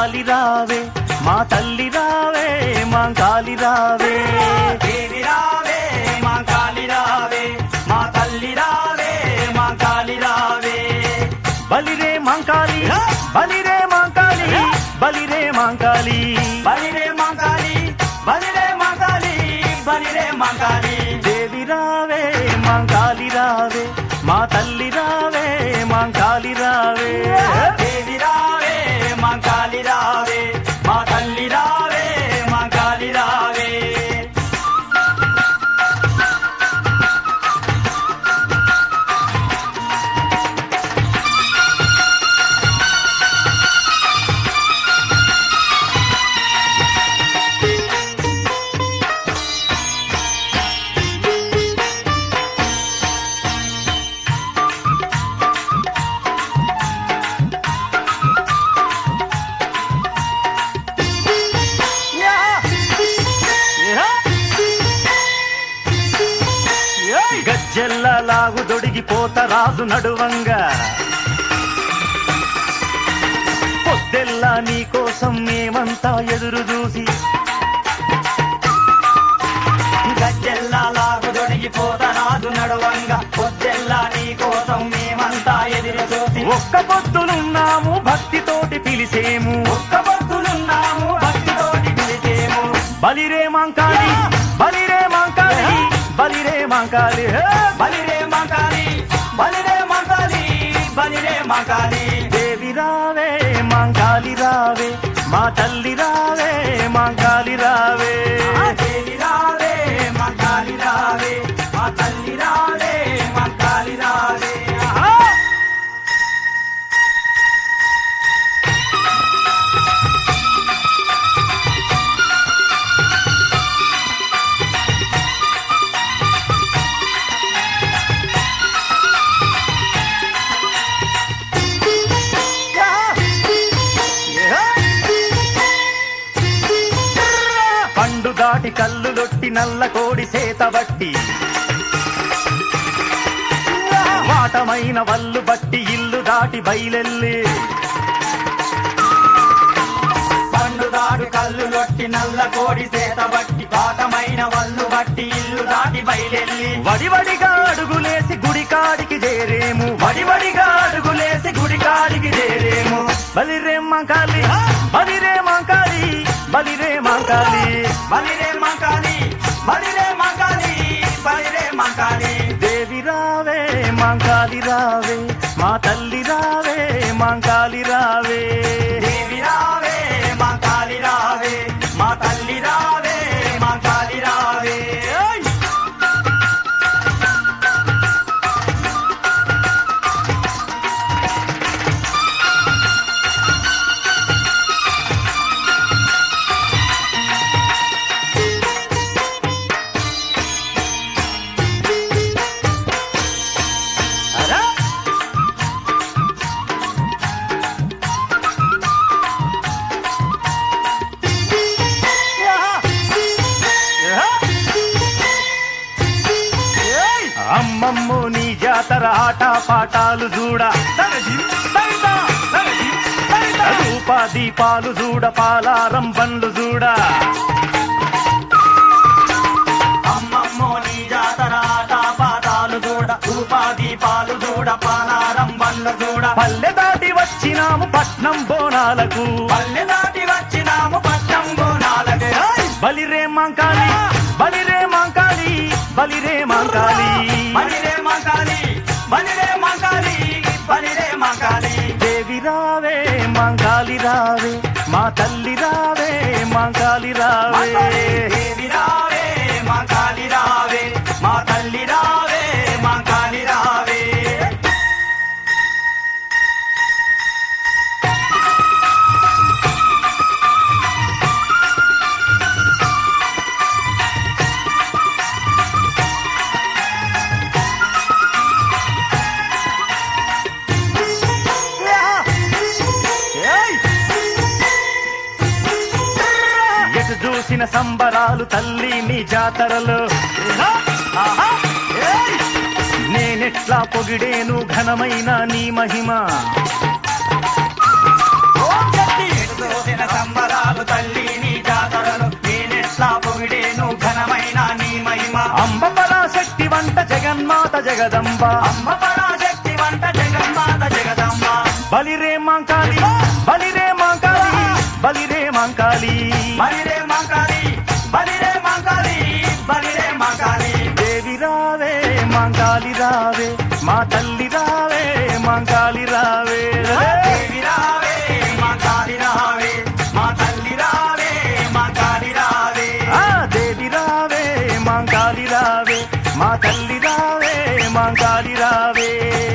మాంకాలి రావే మా తల్లి రావే మాంకాలి రావే దేవి రావే మా కాలి రావే మా తల్లి రావే మా కాలి రావే బలిరే మాంకాలి బలిరే మాంకాలి బలిరే మాంకాలి బలిరే మా కాలి బలిరే మా కాలి బలిరే మా కాలి దేవి రావే మాంకాలి రావే మా తల్లి రావే మాంకాలి రావే దేవి రావే మా కాలి రావే మా తల్లి రావే మా కాలి రావే గజ్జెల్ల లాగు దొడిగిపోత రాజు నడువంగా పొద్దెల్లా నీ కోసం మేమంతా ఎదురు చూసి గజ్జెల్లా లాగు దొడిగిపోత రాజు నడువంగా పొద్దెల్లా నీ కోసం మేమంతా ఎదురు చూసి ఒక్క పొద్దులున్నాము భక్తితోటి పిలిసేము ఒక్క భక్తులున్నాము భక్తితోటి పిలిచేము బలిరే మాంకాలి బలిరే మాంకాలి బలిరే మాంకాలి హే! బలిరే మకాలి బలిరే మకాలి బలిరే మకాలి దేవి రావే మాంకాలి రావే మా తల్లి రావే మాంకాలి రావే దేవి రావే మకాలి రావే మా తల్లి రావే మకాలి రావే ఆహా! పండు దాటి కళ్ళు లొట్టి నల్ల కోడి సేత బట్టి వాటమైన వల్లు బట్టి ఇల్లు దాటి బయలెల్లి పండుదాడు కళ్ళు లొట్టి నల్ల కోడి సేత బట్టి పాటమైన వల్లు బట్టి ఇల్లు దాటి బయలెల్లి వడివడిగా అడుగులేసి గుడికాడికి చేరేము వడివడిగా అడుగులేసి గుడికాడికి చేరేము బలిరే మాంకాలి బలిరే మాంకాలి బలిరే మాంకాలి బలిరే మకాలి బలిరే మకాలి బలిరే మకాలి దేవి రావే మాంకాలి రావే మా తల్లి రావే మాంకాలి రావే దేవి రావే మా కాలి రావే మా తల్లి రావే మా కాలి రావే ఓయ్! అరా అమ్మమ్మో నీ జాతర ఆట పాటాలు చూడ రూప దీపాలు చూడ పాలారం బండ్లు చూడ అమ్మమ్మో నీ జాతర ఆట పాతాలు చూడ ధూపాదీపాలు చూడ పానారం బండ్లు చూడ పల్లె దాటి వచ్చినాము పట్నం బోనాలకు పల్లె దాటి వచ్చినాము పట్టం గోనాలకే ఓయ్! బలిరే మాంకాలి బలిరే మాంకాలి బలిరే మాంకాలి బలిరే మకాలి బలిరే మకాలి బలిరే మకాలి దేవి రావే మాంకాలి రావే మా తల్లి రావే మాంకాలి రావే దేవి రావే మా కాలి రావే మా తల్లి రావే మా కాలి రావే ఏయ్! ఎటు చూసిన సంబరాలు తల్లి నీ జాతరలో ఆహా! ఏయ్! నేనెట్లా పొగిడేను ఘనమైన నీ మహిమ ఓం శక్తి ఎటు చూసిన ఎట్లా పొగిడేను ఘనమైన నీ మహిమ అంబ పరాశక్తి వంట జగన్మాత జగదంబ అమ్మ పరాశక్తి వంట జగన్మాత జగదమ్మ బలిరే మాంకాళి బలిరే మాంకాళి బలిరే మాంకాళి బలిరే మంకాలి బలిరే మంకాలి బలిరే మంకాలి దేవి రావే మాంకాళి రావే మా తల్లి రావే మాంకాళి రావే దేవి రావే మంకాలి రావే మా తల్లి రావే మంకాలి రావే ఆ దేవి రావే మాంకాళి రావే మా తల్లి రావే మాంకాళి రావే